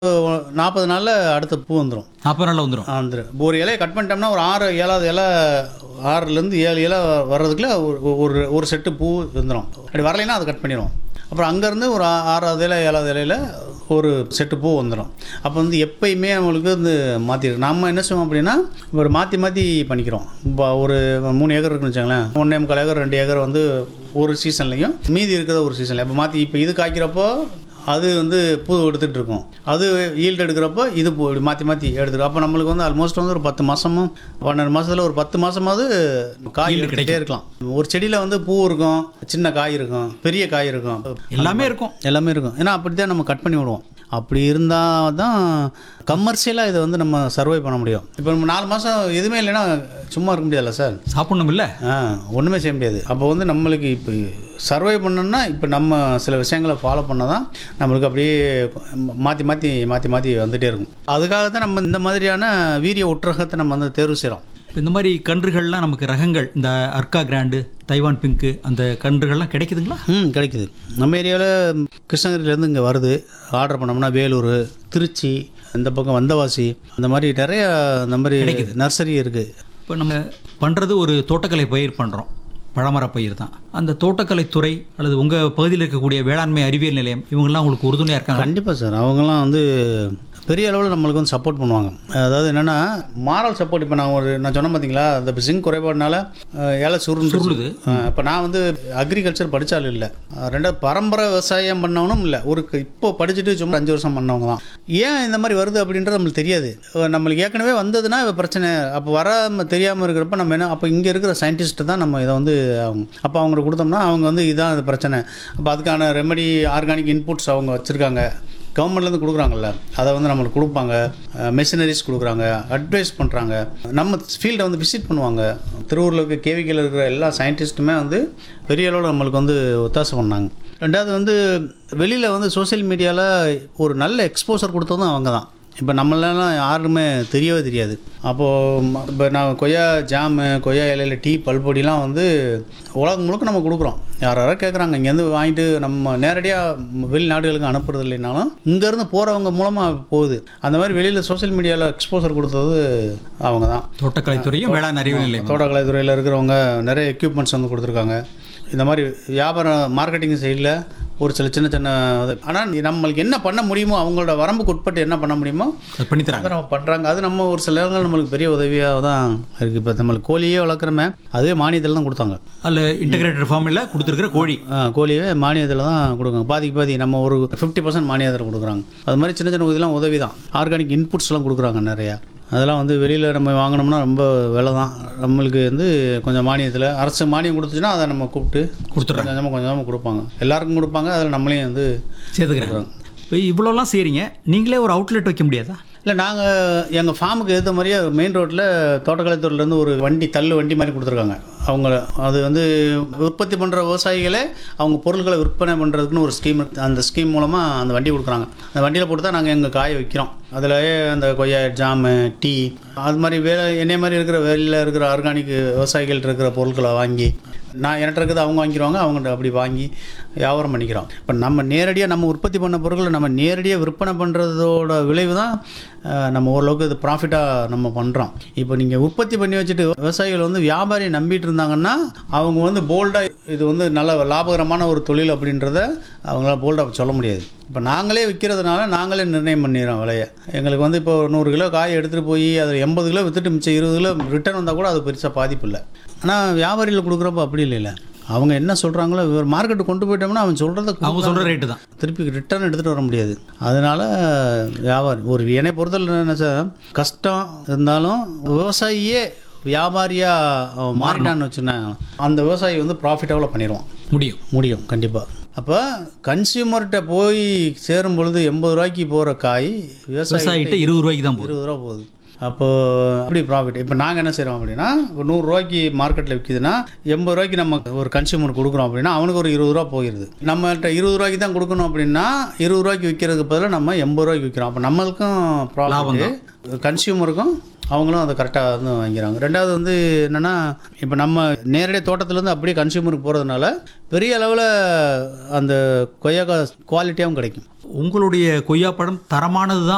நாற்பது நாளில் அடுத்த பூ வந்துடும் நாற்பது நாளில் வந்துடும் வந்துடும் ஒரு இலையை கட் பண்ணிட்டோம்னா ஒரு ஆறு ஏழாவது இலை ஆறுலேருந்து ஏழு இலை வர்றதுக்குள்ள ஒரு ஒரு ஒரு செட்டு பூ வந்துடும் அப்படி வரலைன்னா அதை கட் பண்ணிடுவோம் அப்புறம் அங்கேருந்து ஒரு ஆ- ஆறாவது இலை ஏழாவது இலையில் ஒரு செட்டு பூ வந்துடும் அப்போ வந்து எப்பயுமே நம்மளுக்கு வந்து மாற்றிருக்கு நம்ம என்ன செய்வோம் அப்படின்னா ஒரு மாற்றி மாற்றி பண்ணிக்கிறோம் இப்போ ஒரு மூணு ஏக்கர் இருக்குன்னு வச்சுங்களேன் ஒன்றே முக்கால் ஏக்கர் ரெண்டு ஏக்கர் வந்து ஒரு சீசன்லையும் மீதி இருக்கிறத ஒரு சீசன்ல இப்போ மாற்றி இப்போ இது காய்க்கிறப்போ அது வந்து பூ எடுத்துகிட்டு இருக்கும் அது ஈல்டு எடுக்கிறப்போ இது பூ இப்படி மாற்றி மாற்றி எடுத்துரும் அப்போ நம்மளுக்கு வந்து ஆல்மோஸ்ட் வந்து ஒரு பத்து மாதமும் பன்னெண்டு மாதத்தில் ஒரு பத்து மாதமாவது காய் எடுத்துகிட்டே இருக்கலாம் ஒரு செடியில் வந்து பூ இருக்கும் சின்ன காய் இருக்கும் பெரிய காய் இருக்கும் எல்லாமே இருக்கும் எல்லாமே இருக்கும் ஏன்னா அப்படி தான் நம்ம கட் பண்ணி விடுவோம் அப்படி இருந்தால் தான் கமர்ஷியலாக இதை வந்து நம்ம சர்வை பண்ண முடியும் இப்போ நம்ம நாலு மாதம் எதுவுமே இல்லைன்னா சும்மா இருக்க முடியாதுல்ல சார் சாப்பிடணும் இல்லை ஆ ஒன்றுமே செய்ய முடியாது அப்போ வந்து நம்மளுக்கு இப்போ சர்வை பண்ணணும்னா இப்போ நம்ம சில விஷயங்களை ஃபாலோ பண்ணால் தான் நம்மளுக்கு அப்படியே மாற்றி மாற்றி மாற்றி மாற்றி வந்துகிட்டே இருக்கும் அதுக்காக தான் நம்ம இந்த மாதிரியான வீரிய ஒற்றகத்தை நம்ம வந்து தேர்வு செய்கிறோம் இப்ப இந்த மாதிரி கன்றுகள்லாம் நமக்கு ரகங்கள் இந்த அர்க்கா கிராண்டு தைவான் பிங்க்கு அந்த கன்றுகள்லாம் கிடைக்குதுங்களா ம் கிடைக்குது நம்ம ஏரியாவில் கிருஷ்ணகிரியிலேருந்து இங்கே வருது ஆர்டர் பண்ணோம்னா வேலூர் திருச்சி இந்த பக்கம் வந்தவாசி அந்த மாதிரி நிறைய இந்த மாதிரி நர்சரி இருக்குது இப்போ நம்ம பண்ணுறது ஒரு தோட்டக்கலை பயிர் பண்ணுறோம் பழமர பயிர் தான் அந்த தோட்டக்கலைத்துறை அல்லது உங்கள் பகுதியில் இருக்கக்கூடிய வேளாண்மை அறிவியல் நிலையம் இவங்கெல்லாம் உங்களுக்கு உறுதுணையாக இருக்காங்க கண்டிப்பாக சார் அவங்கெல்லாம் வந்து பெரிய அளவில் நம்மளுக்கு வந்து சப்போர்ட் பண்ணுவாங்க அதாவது என்னென்னா மாரல் சப்போர்ட் இப்போ நான் ஒரு நான் சொன்னேன் பார்த்தீங்களா அந்த ஜிங்க் குறைபாடுனால அஹ், இலை சுருண்டு சுருளுது. இப்போ நான் வந்து அக்ரிகல்ச்சர் படித்தாலும் இல்லை ரெண்டாவது பரம்பரை விவசாயம் பண்ணவனும் இல்லை ஒரு க- இப்போ படிச்சுட்டு சும்மா அஞ்சு வருஷம் பண்ணவங்க தான் ஏன் இந்த மாதிரி வருது அப்படின்றது நம்மளுக்கு தெரியாது அஹ், நம்மளுக்கு ஏற்கனவே வந்ததுன்னா இப்ப பிரச்சனை அப்போ வராம தெரியாமல் இருக்கிறப்ப நம்ம என்ன அப்போ இங்கே இருக்கிற சயின்டிஸ்ட்டு தான் நம்ம இதை வந்து அவங்க- அப்போ அவங்களுக்கு கொடுத்தோம்னா அவங்க வந்து இதுதான் இது பிரச்சனை அப்போ அதுக்கான ரெமெடி ஆர்கானிக் இன்புட்ஸ் அவங்க வச்சுருக்காங்க கவர்மெண்ட்லேருந்து கொடுக்குறாங்கல்ல அதை வந்து நம்மளுக்கு கொடுப்பாங்க மெஷினரிஸ் கொடுக்குறாங்க அட்வைஸ் பண்ணுறாங்க நம்ம ஃபீல்டை வந்து விசிட் பண்ணுவாங்க திருவூரில் இருக்க கேவிக்கில் இருக்கிற எல்லா சயின்டிஸ்ட்டுமே வந்து பெரிய அளவில் நம்மளுக்கு வந்து ஒத்தாசை பண்ணாங்க ரெண்டாவது வந்து வெளியில் வந்து சோஷியல் மீடியாவில் ஒரு நல்ல எக்ஸ்போசர் கொடுத்ததும் அவங்க தான் இப்போ நம்மளெல்லாம் யாருமே தெரியவே தெரியாது அப்போது இப்போ நான் கொய்யா ஜாமு கொய்யா இலையில டீ பல்பொடிலாம் வந்து உலகம் முழுக்க நம்ம கொடுக்குறோம் யார் யாரோ கேட்குறாங்க இங்கேருந்து வாங்கிட்டு நம்ம நேரடியாக வெளிநாடுகளுக்கு அனுப்புறது இல்லைனாலும் இங்கேருந்து போகிறவங்க மூலமாக போகுது அந்த மாதிரி வெளியில் சோஷியல் மீடியாவில் எக்ஸ்போசர் கொடுத்தது அவங்க தான் தோட்டக்கலைத்துறையும் வேளாண் அறிவியல் நிலையம் தோட்டக்கலைத்துறையில் இருக்கிறவங்க நிறைய எக்யூப்மெண்ட்ஸ் வந்து கொடுத்துருக்காங்க இந்த மாதிரி வியாபாரம் மார்க்கெட்டிங் சைடில் ஒரு சில சின்ன சின்ன ஆனால் நம்மளுக்கு என்ன பண்ண முடியுமோ அவங்களோட வரம்புக்கு உட்பட்டு என்ன பண்ண முடியுமோ அது பண்ணித்தராங்க அதை நம்ம பண்ணுறாங்க அது நம்ம ஒரு சில நேரங்கள் நம்மளுக்கு பெரிய உதவியாக தான் இருக்குது இப்போ நம்மளுக்கு கோழியே வளர்க்குறோமே அதுவே மானியத்தில் தான் கொடுத்தாங்க அதில் இன்டகிரேட்டட் ஃபார்மில் கொடுத்துருக்கிற கோழி ஆ, கோழியே மானியத்தில் தான் கொடுக்குறாங்க பாதிக்கு பாதி நம்ம ஒரு ஃபிஃப்டி பர்சன்ட் மானியத்தில் கொடுக்குறாங்க அது மாதிரி சின்ன சின்ன இதெல்லாம் உதவி தான் ஆர்கானிக் இன்புட்ஸ்லாம் கொடுக்குறாங்க நிறையா அதெல்லாம் வந்து வெளியில் நம்ம வாங்கினோம்னா ரொம்ப விலை தான் நம்மளுக்கு வந்து கொஞ்சம் மானியத்தில் அரசு மானியம் கொடுத்துச்சுன்னா அதை நம்ம கூப்பிட்டு கொடுத்துட்றாங்க கொஞ்சம் கொஞ்சமாக கொஞ்சமாக கொடுப்பாங்க எல்லாருக்கும் கொடுப்பாங்க அதில் நம்மளையும் வந்து சேர்த்துக்கிறேன் இப்போ இவ்வளோலாம் செய்கிறீங்க நீங்களே ஒரு அவுட்லெட் வைக்க முடியாதா இல்லை நாங்கள் எங்கள் ஃபார்முக்கு ஏற்ற மாதிரியே மெயின் ரோட்டில் தோட்டக்கலைத்துறையிலேருந்து ஒரு வண்டி தள்ளு வண்டி மாதிரி கொடுத்துருக்காங்க அவங்க அது வந்து உற்பத்தி பண்ணுற விவசாயிகளே அவங்க பொருட்களை விற்பனை பண்ணுறதுக்குன்னு ஒரு ஸ்கீம் அந்த ஸ்கீம் மூலமாக அந்த வண்டி கொடுக்குறாங்க அந்த வண்டியில் போட்டு தான் நாங்கள் எங்கள் காய வைக்கிறோம் அதிலேயே அந்த கொய்யா ஜாமு டீ அது மாதிரி வேலை என்னைய மாதிரி இருக்கிற வெளியில் இருக்கிற ஆர்கானிக் விவசாயிகள் இருக்கிற பொருட்களை வாங்கி நான் என்கிட்ட இருக்கிறது அவங்க வாங்கிடுவாங்க அவங்கள்ட்ட அப்படி வாங்கி வியாபாரம் பண்ணிக்கிறோம் இப்போ நம்ம நேரடியாக நம்ம உற்பத்தி பண்ண பொருட்களை நம்ம நேரடியாக விற்பனை பண்ணுறதோட விளைவு தான் அஹ், நம்ம ஓரளவுக்கு இது ப்ராஃபிட்டாக நம்ம பண்ணுறோம் இப்போ நீங்கள் உற்பத்தி பண்ணி வச்சுட்டு விவசாயிகள் வந்து வியாபாரியை நம்பிட்டு இருந்தாங்கன்னா அவங்க வந்து போல்டாக இது வந்து நல்ல லாபகரமான ஒரு தொழில் அப்படின்றத அவங்களால போல்டாக சொல்ல முடியாது இப்போ நாங்களே விற்கிறதுனால நாங்களே நிர்ணயம் பண்ணிடுறோம் விலையை எங்களுக்கு வந்து இப்போ நூறு கிலோ காய் எடுத்துகிட்டு போய் அதில் எண்பது கிலோ விற்றுட்டு மிச்சம் இருபது கிலோ ரிட்டர்ன் வந்தால் கூட அது பெருசாக பாதிப்பு இல்லை ஆனால் வியாபாரிகள் கொடுக்குறப்ப அப்படி இல்லைல்ல அவங்க என்ன சொல்கிறாங்களோ ஒரு மார்க்கெட்டு கொண்டு போயிட்டோம்னா அவன் சொல்கிறத அவங்க சொல்கிற ரேட்டு தான் திருப்பி ரிட்டர்ன் எடுத்துகிட்டு வர முடியாது அதனால் வியாபாரி ஒரு என்னை பொறுத்தவரை என்ன சார் கஷ்டம் இருந்தாலும் விவசாயியே வியாபாரியாக மாறிட்டான்னு வச்சுன்னா அந்த விவசாயி வந்து ப்ராஃபிட்டபுளாக பண்ணிடுவான் முடியும் முடியும் கண்டிப்பாக அப்போ கன்சியூமர்கிட்ட போய் சேரும் பொழுது எண்பது ரூபாய்க்கு போகிற காய் விவசாயி விவசாயிகிட்ட இருபது ரூபாய்க்கு தான் போகுது இருபது ரூபா போகுது அப்போ அப்படி ப்ராஃபிட் இப்போ நாங்கள் என்ன செய்கிறோம் அப்படின்னா ஒரு நூறுரூவாய்க்கு மார்க்கெட்டில் விற்கிதுன்னா எண்பது ரூபாய்க்கு நம்ம ஒரு கன்சியூமர் கொடுக்குறோம் அப்படின்னா அவனுக்கு ஒரு இருபது ரூபா போயிடுது நம்மள்ட்ட இருபது ரூபாய்க்கு தான் கொடுக்கணும் அப்படின்னா இருபது ரூபாய்க்கு விற்கிறதுக்கு பதிலாக நம்ம எண்பது ரூபாய்க்கு விற்கிறோம் அப்போ நம்மளுக்கும் ப்ராஃபிட் கன்சியூமருக்கும் அவங்களும் அதை கரெக்டாக வந்து வாங்கிக்கிறாங்க ரெண்டாவது வந்து என்னென்னா இப்போ நம்ம நேரடியாக தோட்டத்துலேருந்து அப்படியே கன்சியூமருக்கு போகிறதுனால பெரிய அளவில் அந்த கொய்யாக்காய் குவாலிட்டியாகவும் கிடைக்கும் உங்களுடைய கொய்யாப்பழம் தரமானது தான்